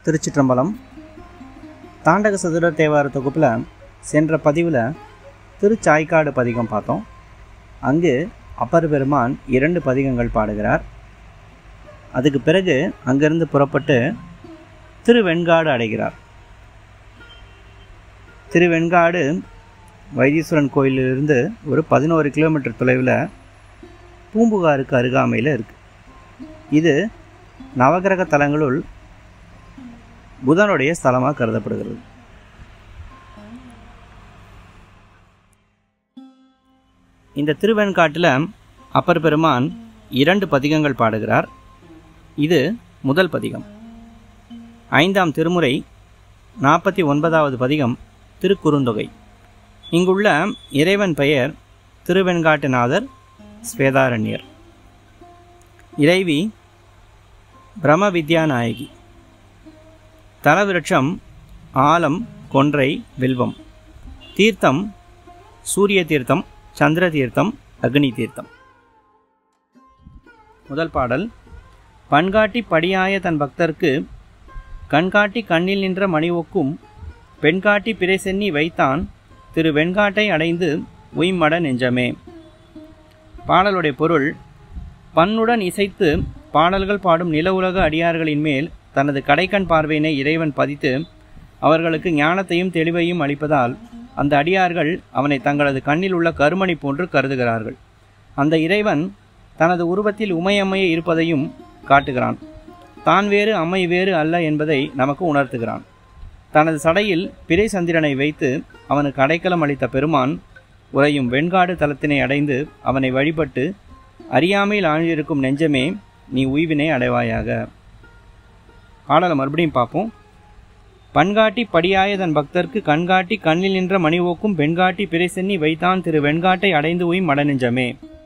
திருச்சிற்றம்பலம் தாண்டக சதுர தேவார தொகுப்பில் சென்ற பதிவில் திருச்சாய்க்காடு பதிகம் பார்த்தோம் அங்கு அப்பர் பெருமான் இரண்டு பதிகங்கள் பாடுகிறார் அதுக்கு பிறகு அங்கிருந்து புறப்பட்டு திருவெண்காடு அடைகிறார் திருவெண்காடு வைத்தீஸ்வரன் கோயிலிலிருந்து ஒரு பதினோரு கிலோமீட்டர் தொலைவில் பூம்புகாருக்கு அருகாமையில் இருக்குது இது நவகிரக தலங்களுள் புதனுடைய ஸ்தலமாக கருதப்படுகிறது இந்த திருவெண்காட்டில் அப்பர் பெருமான் இரண்டு பதிகங்கள் பாடுகிறார் இது முதல் பதிகம் ஐந்தாம் திருமுறை நாற்பத்தி ஒன்பதாவது பதிகம் திருக்குறுந்தொகை இங்குள்ள இறைவன் பெயர் திருவெண்காட்டுநாதர் ஸ்வேதாரண்யர் இறைவி பிரம்ம வித்யாநாயகி தலவிருட்சம் ஆலம் கொன்றை வில்வம் தீர்த்தம் சூரிய தீர்த்தம் சந்திர தீர்த்தம் அக்னி தீர்த்தம் முதல் பாடல் பண்காட்டி படியாய தன் பக்தர்க்கு கண்காட்டி கண்ணில் நின்ற மணி ஒக்கும் பெண்காட்டி பிறை சென்னி வைத்தான் திரு வெண்காட்டை அடைந்து உய்மட நெஞ்சமே பாடலுடைய பொருள் பண்ணுடன் இசைத்து பாடல்கள் பாடும் நில உலக அடியார்களின் மேல் தனது கடைக்கண் பார்வையினை இறைவன் பதித்து அவர்களுக்கு ஞானத்தையும் தெளிவையும் அளிப்பதால் அந்த அடியார்கள் அவனை தங்களது கண்ணில் உள்ள கருமணி போன்று கருதுகிறார்கள் அந்த இறைவன் தனது உருவத்தில் உமையம்மையை இருப்பதையும் காட்டுகிறான் தான் வேறு அம்மை வேறு அல்ல என்பதை நமக்கு உணர்த்துகிறான் தனது சடையில் பிறை சந்திரனை வைத்து அவனுக்கு அடைக்கலம் அளித்த பெருமான் உறையும் வெண்காடு தலத்தினை அடைந்து அவனை வழிபட்டு அறியாமையில் ஆழ்ந்திருக்கும் நெஞ்சமே நீ உய்வினை அடைவாயாக பாடலை மறுபடியும் பார்ப்போம் பண்காட்டி படியாய தன் பக்தர்க்கு கண்காட்டி கண்ணில் நின்ற மணி ஓக்கும் பெண்காட்டி பிறை சென்னி வைத்தான் திரு வெண்காட்டை அடைந்து உய் மடநெஞ்சமே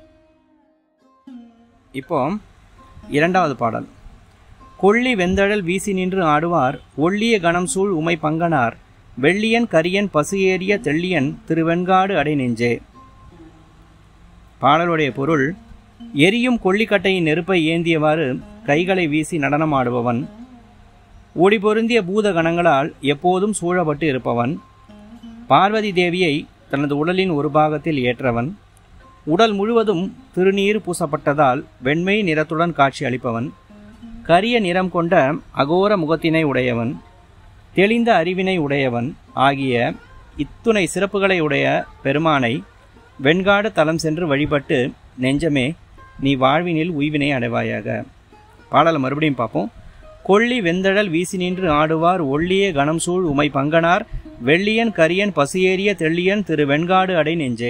இப்போ இரண்டாவது பாடல் கொள்ளி வெந்தழல் வீசி நின்று ஆடுவார் ஒள்ளிய கணம் சூழ் உமை பங்கனார் வெள்ளியன் கரியன் பசு ஏறிய தெள்ளியன் திருவெண்காடு அடை நெஞ்சே பாடலுடைய பொருள் எரியும் கொள்ளிக்கட்டையின் நெருப்பை ஏந்தியவாறு கைகளை வீசி நடனமாடுபவன் ஒளி பொருந்திய பூத கணங்களால் எப்போதும் சூழப்பட்டு இருப்பவன் பார்வதி தேவியை தனது உடலின் ஒரு பாகத்தில் ஏற்றவன் உடல் முழுவதும் திருநீர் பூசப்பட்டதால் வெண்மை நிறத்துடன் காட்சி அளிப்பவன் கரிய நிறம் கொண்ட அகோர முகத்தினை உடையவன் தெளிந்த அறிவினை உடையவன் ஆகிய இத்துணை சிறப்புகளை உடைய பெருமானை வெண்காடு தலம் சென்று வழிபட்டு நெஞ்சமே நீ வாழ்வினில் உய்வினை அடைவாயாக பாடலை மறுபடியும் பார்ப்போம் கொள்ளி வெந்தழல் வீசி நின்று ஆடுவார் ஒள்ளிய கணம் சூழ் உமை பங்கனார் வெள்ளியன் கரியன் பசியேறிய தெள்ளியன் திரு வெண்காடு அடை நெஞ்சே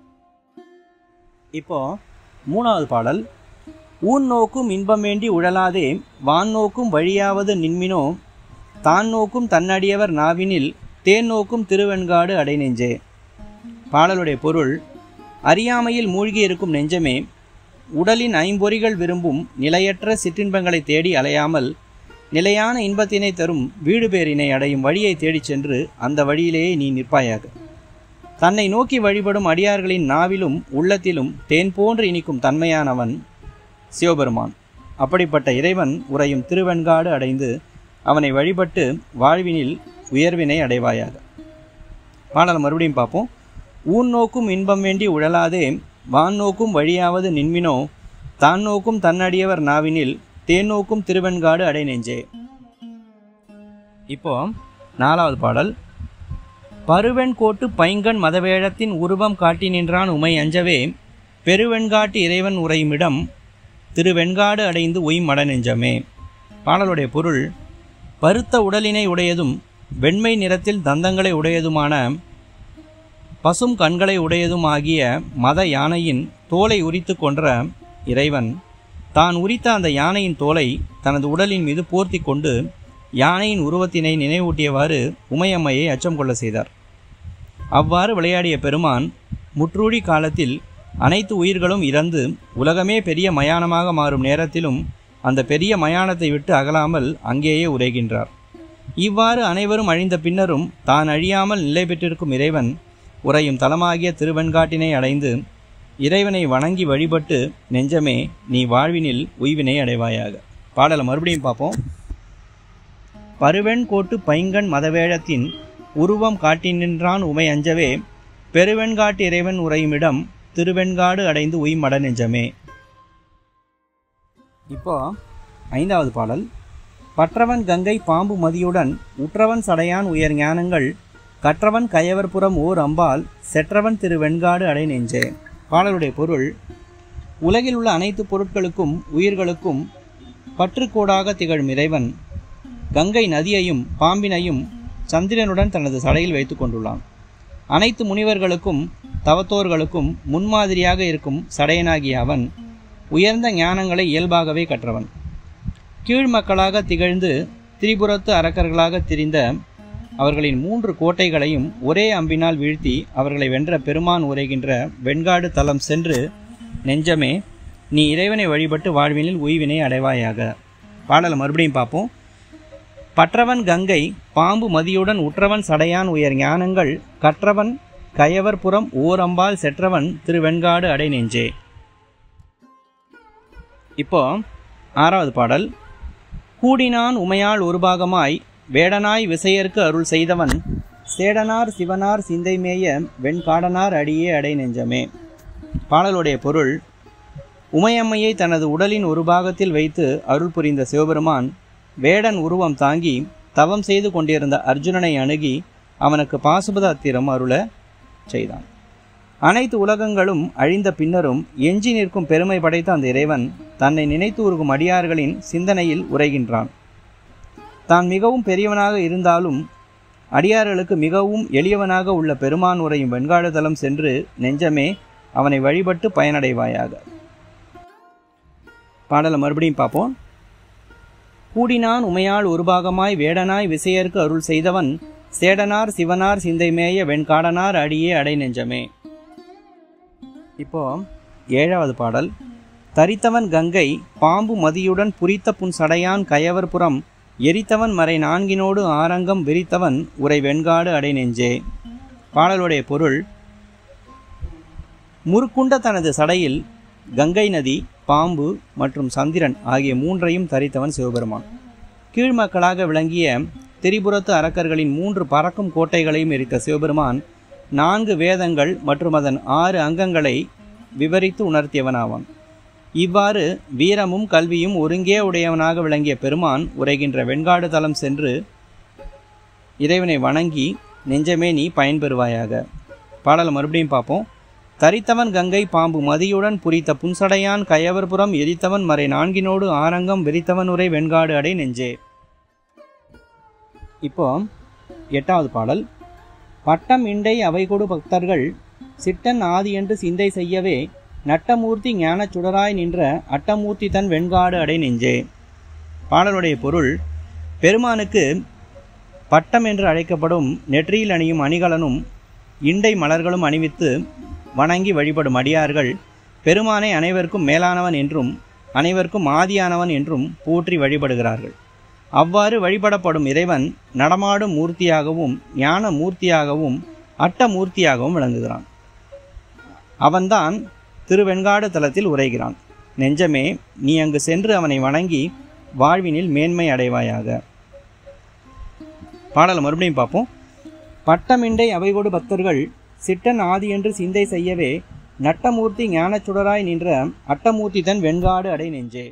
இப்போ மூணாவது பாடல் ஊன் நோக்கும் இன்பம் வேண்டி உழலாதே வான் நோக்கும் வழியாவது நின்மினோ தான் நோக்கும் தன்னடியவர் நாவினில் தேன் நோக்கும் திருவெண்காடு அடை நெஞ்சே பாடலுடைய பொருள் அறியாமையில் மூழ்கி இருக்கும் நெஞ்சமே உடலின் ஐம்பொறிகள் விரும்பும் நிலையற்ற சிற்றின்பங்களை தேடி அலையாமல் நிலையான இன்பத்தினை தரும் வீடு பேரினை அடையும் வழியை தேடிச் சென்று அந்த வழியிலேயே நீ நிற்பாயாக தன்னை நோக்கி வழிபடும் அடியார்களின் நாவிலும் உள்ளத்திலும் தேன் போன்று இனிக்கும் தன்மையானவன் சிவபெருமான் அப்படிப்பட்ட இறைவன் உறையும் திருவெண்காடு அடைந்து அவனை வழிபட்டு வாழ்வினில் உயர்வினை அடைவாயாக பாடல் மறுபடியும் பார்ப்போம் ஊன் நோக்கும் இன்பம் வேண்டி உழலாதே வான் நோக்கும் வழியாவது நின்மினோ தான் நோக்கும் தன்னடியவர் நாவினில் தேன் நோக்கும் திருவெண்காடு அடை நெஞ்சே இப்போ நாலாவது பாடல் பருவெண் கோட்டு பைங்கன் மதவேழத்தின் உருவம் காட்டி நின்றான் உமை அஞ்சவே பெருவெண்காட்டு இறைவன் உரையுமிடம் திருவெண்காடு அடைந்து உய் மட நெஞ்சமே பாடலுடைய பொருள் பருத்த உடலினை உடையதும் வெண்மை நிறத்தில் தந்தங்களை உடையதுமான பசும் கண்களை உடையதும் ஆகிய மத யானையின் தோலை உரித்து கொன்ற இறைவன் தான் உரித்த அந்த யானையின் தோலை தனது உடலின் மீது போர்த்தி கொண்டு யானையின் உருவத்தினை நினைவூட்டியவாறு உமையம்மையை அச்சம் கொள்ள செய்தார் அவ்வாறு விளையாடிய பெருமான் முற்றூழி காலத்தில் அனைத்து உயிர்களும் இறந்து உலகமே பெரிய மயானமாக மாறும் நேரத்திலும் அந்த பெரிய மயானத்தை விட்டு அகலாமல் அங்கேயே உரைகின்றார் இவ்வாறு அனைவரும் அழிந்த பின்னரும் தான் அழியாமல் நிலை பெற்றிருக்கும் இறைவன் உறையும் தலமாகிய திருவெண்காட்டினை அடைந்து இறைவனை வணங்கி வழிபட்டு நெஞ்சமே நீ வாழ்வினில் உய்வினை அடைவாயாக பாடலை மறுபடியும் பார்ப்போம் பருவெண் கோட்டு பைங்கண் மதவேழத்தின் உருவம் காட்டி நின்றான் உமை அஞ்சவே பெருவெண்காட்டு இறைவன் உறையுமிடம் திருவெண்காடு அடைந்து உய்மட நெஞ்சமே இப்போ ஐந்தாவது பாடல் பற்றவன் கங்கை பாம்பு மதியுடன் உற்றவன் சடையான் உயர் ஞானங்கள் கற்றவன் கயவர்புறம் ஓர் அம்பால் செற்றவன் திரு வெண்காடு அடை நெஞ்சே பாடலுடைய பொருள் உலகில் உள்ள அனைத்து பொருட்களுக்கும் உயிர்களுக்கும் பற்றுக்கோடாக திகழும் இறைவன் கங்கை நதியையும் பாம்பினையும் சந்திரனுடன் தனது சடையில் வைத்து கொண்டுள்ளான் அனைத்து முனிவர்களுக்கும் தவத்தோர்களுக்கும் முன்மாதிரியாக இருக்கும் சடையனாகிய அவன் உயர்ந்த ஞானங்களை இயல்பாகவே கற்றவன் கீழ் மக்களாக திகழ்ந்து திரிபுரத்து அரக்கர்களாக திரிந்த அவர்களின் மூன்று கோட்டைகளையும் ஒரே அம்பினால் வீழ்த்தி அவர்களை வென்ற பெருமான் உரைகின்ற வெண்காடு தலம் சென்று நெஞ்சமே நீ இறைவனை வழிபட்டு வாழ்வினில் உய்வினை அடைவாயாக பாடலை மறுபடியும் பார்ப்போம் பற்றவன் கங்கை பாம்பு மதியுடன் உற்றவன் சடையான் உயர் ஞானங்கள் கற்றவன் கயவர் புறம் ஓரம்பால் செற்றவன் திருவெண்காடு அடை நெஞ்சே இப்போ ஆறாவது பாடல் கூடினான் உமையாள் ஒரு பாகமாய் வேடனாய் விசையர்க்கு அருள் செய்தவன் சேடனார் சிவனார் சிந்தைமேய வெண்காடனார் அடியே அடை நெஞ்சமே பாடலுடைய பொருள் உமையம்மையை தனது உடலின் ஒரு பாகத்தில் வைத்து அருள் புரிந்த சிவபெருமான் வேடன் உருவம் தாங்கி தவம் செய்து கொண்டிருந்த அர்ஜுனனை அணுகி அவனுக்கு பாசுபத அத்திரம் அருள செய்தான் அனைத்து உலகங்களும் அழிந்த பின்னரும் எஞ்சி நிற்கும் பெருமை படைத்த அந்த இறைவன் தன்னை நினைத்து உருகும் அடியார்களின் சிந்தனையில் உரைகின்றான் தான் மிகவும் பெரியவனாக இருந்தாலும் அடியார்களுக்கு மிகவும் எளியவனாக உள்ள பெருமான் உரையும் வெண்காடுதலம் சென்று நெஞ்சமே அவனை வழிபட்டு பயனடைவாயாக பாடலை மறுபடியும் பார்ப்போம் கூடினான் உமையாள் ஒரு பாகமாய் வேடனாய் விசையர்க்கு அருள் செய்தவன் சேடனார் சிவனார் சிந்தைமேய வெண்காடனார் அடியே அடை நெஞ்சமே இப்போ ஏழாவது பாடல் தரித்தவன் கங்கை பாம்பு மதியுடன் புரித்த புன் சடையான் கயவர்புறம் எரித்தவன் மறை நான்கினோடு ஆரங்கம் விரித்தவன் உரை வெண்காடு அடை நெஞ்சே பாடலுடைய பொருள் முறுக்குண்ட தனது சடையில் கங்கை நதி பாம்பு மற்றும் சந்திரன் ஆகிய மூன்றையும் தரித்தவன் சிவபெருமான் கீழ்மக்களாக விளங்கிய திரிபுரத்து அரக்கர்களின் மூன்று பறக்கும் கோட்டைகளையும் எரித்த சிவபெருமான் நான்கு வேதங்கள் மற்றும் அதன் ஆறு அங்கங்களை விவரித்து உணர்த்தியவனாவான் இவ்வாறு வீரமும் கல்வியும் ஒருங்கே உடையவனாக விளங்கிய பெருமான் உரைகின்ற வெண்காடு தலம் சென்று இறைவனை வணங்கி நெஞ்சமே நீ பயன்பெறுவாயாக பாடலை மறுபடியும் பார்ப்போம் தரித்தவன் கங்கை பாம்பு மதியுடன் புரித்த புன்சடையான் கயவர்புறம் எரித்தவன் மறை நான்கினோடு ஆரங்கம் விரித்தவன் உரை வெண்காடு அடை நெஞ்சே இப்போ எட்டாவது பாடல் பட்டம் இண்டை அவைகொடு பக்தர்கள் சிட்டன் ஆதி என்று சிந்தை செய்யவே நட்டமூர்த்தி ஞானச் சுடராய் நின்ற அட்டமூர்த்தி தன் வெண்காடு அடை நெஞ்சே பாடலுடைய பொருள் பெருமானுக்கு பட்டம் என்று அழைக்கப்படும் நெற்றியில் அணியும் அணிகலனும் இண்டை மலர்களும் அணிவித்து வணங்கி வழிபடும் அடியார்கள் பெருமானை அனைவருக்கும் மேலானவன் என்றும் அனைவருக்கும் ஆதியானவன் என்றும் போற்றி வழிபடுகிறார்கள் அவ்வாறு வழிபடப்படும் இறைவன் நடமாடும் மூர்த்தியாகவும் ஞான மூர்த்தியாகவும் அட்ட மூர்த்தியாகவும் விளங்குகிறான் அவன்தான் திருவெண்காடு தலத்தில் உரைகிறான் நெஞ்சமே நீ அங்கு சென்று அவனை வணங்கி வாழ்வினில் மேன்மை அடைவாயாக பாடலை மறுபடியும் பார்ப்போம் பட்டமிண்டை அவைகொடு பக்தர்கள் சிட்டன் ஆதி என்று சிந்தை செய்யவே நட்டமூர்த்தி ஞானச் சுடராய் நின்ற அட்டமூர்த்தி தன் வெண்காடு அடை நெஞ்சே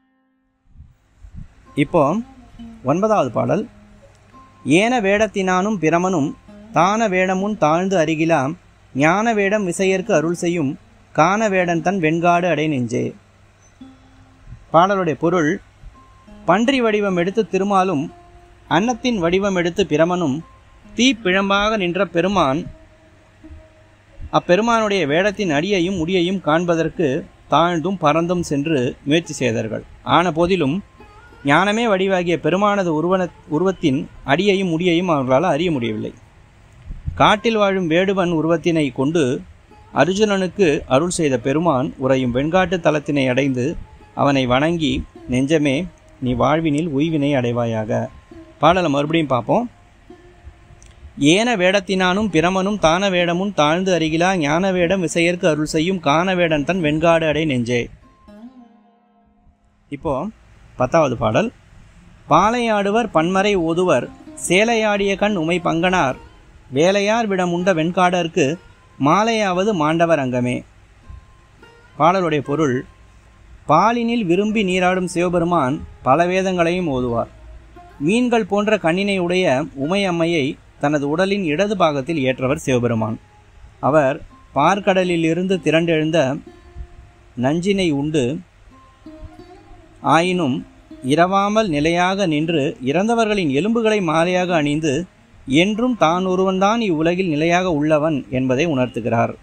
இப்போ ஒன்பதாவது பாடல் ஏன வேடத்தினானும் பிரமனும் தான வேடமுன் தாழ்ந்து அருகிலாம் ஞான வேடம் விசையர்க்கு அருள் செய்யும் கான வேடன் தன் வெண்காடு அடை நெஞ்சே பாடலுடைய பொருள் பன்றி வடிவம் எடுத்து திருமாலும் அன்னத்தின் வடிவம் எடுத்து பிரமனும் தீப்பிழம்பாக நின்ற பெருமான் அப்பெருமானுடைய வேடத்தின் அடியையும் முடியையும் காண்பதற்கு தாழ்ந்தும் பறந்தும் சென்று முயற்சி செய்தார்கள் ஆன போதிலும் ஞானமே வடிவாகிய பெருமானது உருவன உருவத்தின் அடியையும் முடியையும் அவர்களால் அறிய முடியவில்லை காட்டில் வாழும் வேடுவன் உருவத்தினை கொண்டு அர்ஜுனனுக்கு அருள் செய்த பெருமான் உறையும் வெண்காட்டு தலத்தினை அடைந்து அவனை வணங்கி நெஞ்சமே நீ வாழ்வினில் உய்வினை அடைவாயாக பாடலை மறுபடியும் பார்ப்போம் ஏன வேடத்தினானும் பிரமனும் தான வேடமும் தாழ்ந்து அருகிலா ஞான வேடம் விசையர்க்கு அருள் செய்யும் கான வேடன் தன் வெண்காடு அடை நெஞ்சே இப்போ பத்தாவது பாடல் பாலையாடுவர் பன்மறை ஓதுவர் சேலையாடிய கண் உமை பங்கனார் வேலையார் விடம் உண்ட வெண்காடருக்கு மாலையாவது மாண்டவர் அங்கமே பாடலுடைய பொருள் பாலினில் விரும்பி நீராடும் சிவபெருமான் பல வேதங்களையும் ஓதுவார் மீன்கள் போன்ற கண்ணினை உடைய உமையம்மையை தனது உடலின் இடது பாகத்தில் ஏற்றவர் சிவபெருமான் அவர் பார்க்கடலில் இருந்து திரண்டெழுந்த நஞ்சினை உண்டு ஆயினும் இரவாமல் நிலையாக நின்று இறந்தவர்களின் எலும்புகளை மாலையாக அணிந்து என்றும் தான் ஒருவன்தான் இவ்வுலகில் நிலையாக உள்ளவன் என்பதை உணர்த்துகிறார்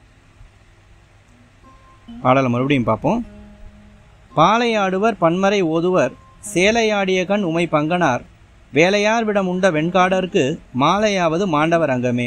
பாடலை மறுபடியும் பார்ப்போம் பாலையாடுவர் பன்மறை ஓதுவர் சேலையாடிய கண் உமை பங்கனார் வேலையார் விடம் உண்ட வெண்காடருக்கு மாலையாவது மாண்டவர் அங்கமே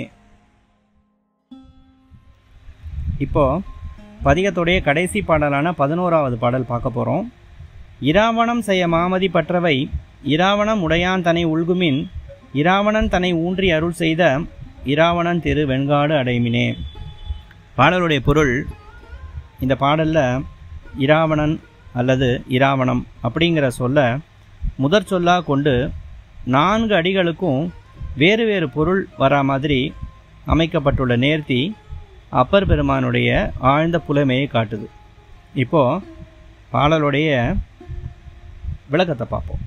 இப்போ பதிகத்துடைய கடைசி பாடலான பதினோராவது பாடல் பார்க்க போகிறோம் இராவணம் செய்ய மாமதி பற்றவை இராவணம் உடையான் தனை உள்குமின் இராவணன் தன்னை ஊன்றி அருள் செய்த இராவணன் திரு வெண்காடு அடைமினே பாடலுடைய பொருள் இந்த பாடலில் இராவணன் அல்லது இராவணம் அப்படிங்கிற சொல்ல முதற் சொல்லாக கொண்டு நான்கு அடிகளுக்கும் வேறு வேறு பொருள் வரா மாதிரி அமைக்கப்பட்டுள்ள நேர்த்தி அப்பர் பெருமானுடைய ஆழ்ந்த புலமையை காட்டுது இப்போ பாடலுடைய விளக்கத்தை பார்ப்போம்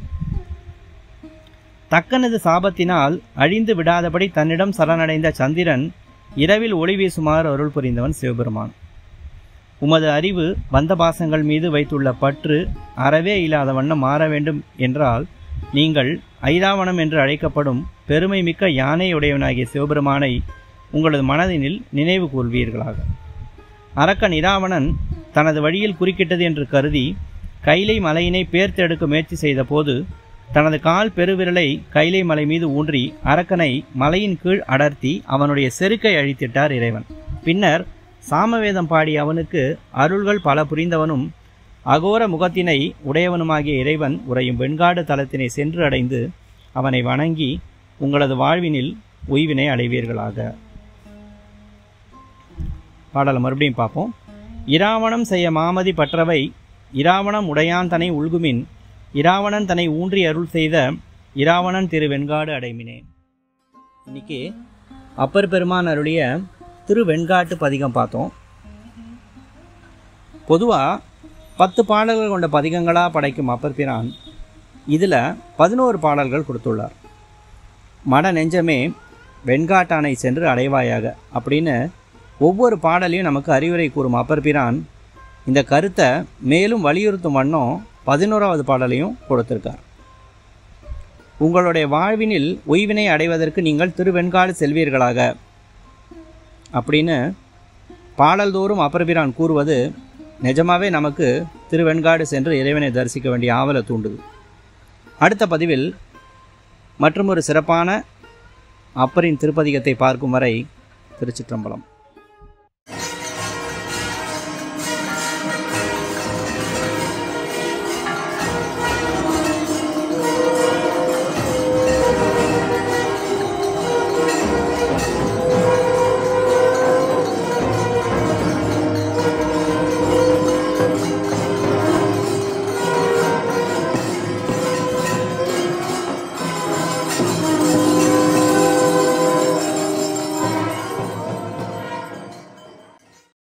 தக்கனது சாபத்தினால் அழிந்து விடாதபடி தன்னிடம் சரணடைந்த சந்திரன் இரவில் ஒளி வீசுமாறு அருள் புரிந்தவன் சிவபெருமான் உமது அறிவு வந்த பாசங்கள் மீது வைத்துள்ள பற்று அறவே இல்லாத வண்ணம் மாற வேண்டும் என்றால் நீங்கள் ஐராவணம் என்று அழைக்கப்படும் பெருமை மிக்க யானையுடையவனாகிய சிவபெருமானை உங்களது மனதினில் நினைவு கூர்வீர்களாக அரக்கன் இராவணன் தனது வழியில் குறுக்கிட்டது என்று கருதி கைலை மலையினை பேர்த்தெடுக்க முயற்சி செய்த போது தனது கால் பெருவிரலை கைலை மலை மீது ஊன்றி அரக்கனை மலையின் கீழ் அடர்த்தி அவனுடைய செருக்கை அழித்திட்டார் இறைவன் பின்னர் சாமவேதம் பாடிய அவனுக்கு அருள்கள் பல புரிந்தவனும் அகோர முகத்தினை உடையவனுமாகிய இறைவன் உறையும் வெண்காடு தலத்தினை சென்று அடைந்து அவனை வணங்கி உங்களது வாழ்வினில் உய்வினை அடைவீர்களாக பாடலை மறுபடியும் பார்ப்போம் இராவணம் செய்ய மாமதி பற்றவை இராவணம் உடையான் தனை உள்குமின் இராவணன் தன்னை ஊன்றி அருள் செய்த இராவணன் திரு வெண்காடு அடைமினே இன்னைக்கு அப்பர் பெருமான் அருளிய திரு வெண்காட்டு பதிகம் பார்த்தோம் பொதுவாக பத்து பாடல்கள் கொண்ட பதிகங்களாக படைக்கும் அப்பர் பிரான் இதில் பதினோரு பாடல்கள் கொடுத்துள்ளார் மட நெஞ்சமே வெண்காட்டானை சென்று அடைவாயாக அப்படின்னு ஒவ்வொரு பாடலையும் நமக்கு அறிவுரை கூறும் அப்பர் பிரான் இந்த கருத்தை மேலும் வலியுறுத்தும் வண்ணம் பதினோராவது பாடலையும் கொடுத்திருக்கார் உங்களுடைய வாழ்வினில் உய்வினை அடைவதற்கு நீங்கள் திருவெண்காடு செல்வீர்களாக அப்படின்னு பாடல்தோறும் அப்பர்பிரான் கூறுவது நிஜமாவே நமக்கு திருவெண்காடு சென்று இறைவனை தரிசிக்க வேண்டிய ஆவலை தூண்டுது அடுத்த பதிவில் மற்றொரு சிறப்பான அப்பரின் திருப்பதிகத்தை பார்க்கும் வரை திருச்சிற்றம்பலம்